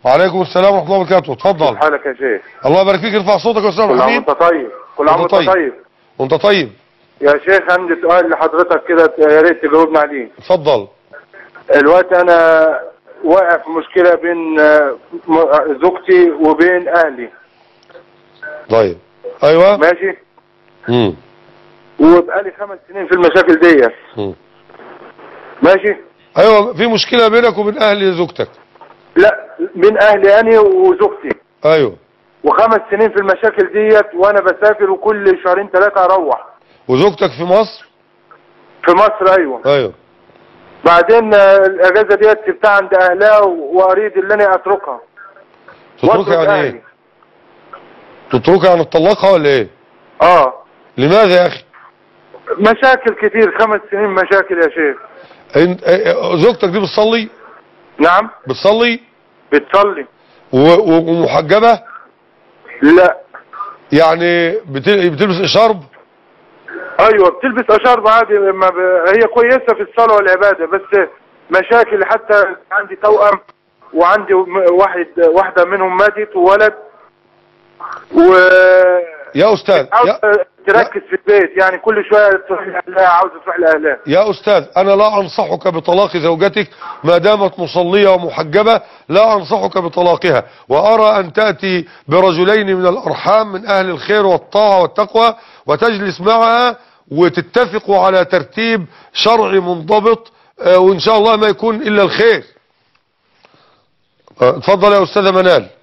وعليكم السلام ورحمه الله وبركاته اتفضل حالك يا شيخ الله يبارك فيك ارفع صوتك يا استاذ كل عام حميد وانت طيب كل عام وانت وانت طيب. طيب وانت طيب يا شيخ عندي سؤال لحضرتك كده يا ريت تجاوبنا عليه اتفضل الوقت انا واقع في مشكله بين آه، م- زوجتي وبين اهلي طيب ايوه ماشي امم وبقالي خمس سنين في المشاكل ديت مم. ماشي ايوه في مشكله بينك وبين اهل زوجتك لا من اهلي انا وزوجتي ايوه وخمس سنين في المشاكل ديت وانا بسافر وكل شهرين ثلاثه اروح وزوجتك في مصر في مصر ايوه ايوه بعدين آه، الاجازه ديت سبتها عند اهلها واريد ان انا اتركها تتركها واترك يعني أهلي. ايه تتركها يعني تطلقها ولا ايه اه لماذا يا اخي مشاكل كتير خمس سنين مشاكل يا شيخ انت اه، زوجتك دي بتصلي نعم بتصلي بتصلي و- و- ومحجبه لا يعني بت- بتلبس شرب ايوه بتلبس اشارب عادي ما ب... هي كويسه في الصلاه والعباده بس مشاكل حتى عندي توأم وعندي م- واحد واحده منهم ماتت وولد و يا استاذ يا, عاوزه تركز في البيت يعني كل شويه تروح لاهلها عاوزه تروح لاهلها يا استاذ انا لا انصحك بطلاق زوجتك ما دامت مصليه ومحجبه لا انصحك بطلاقها وارى ان تاتي برجلين من الارحام من اهل الخير والطاعه والتقوى وتجلس معها وتتفقوا على ترتيب شرعي منضبط اه، وان شاء الله ما يكون الا الخير اه، اتفضل يا استاذه منال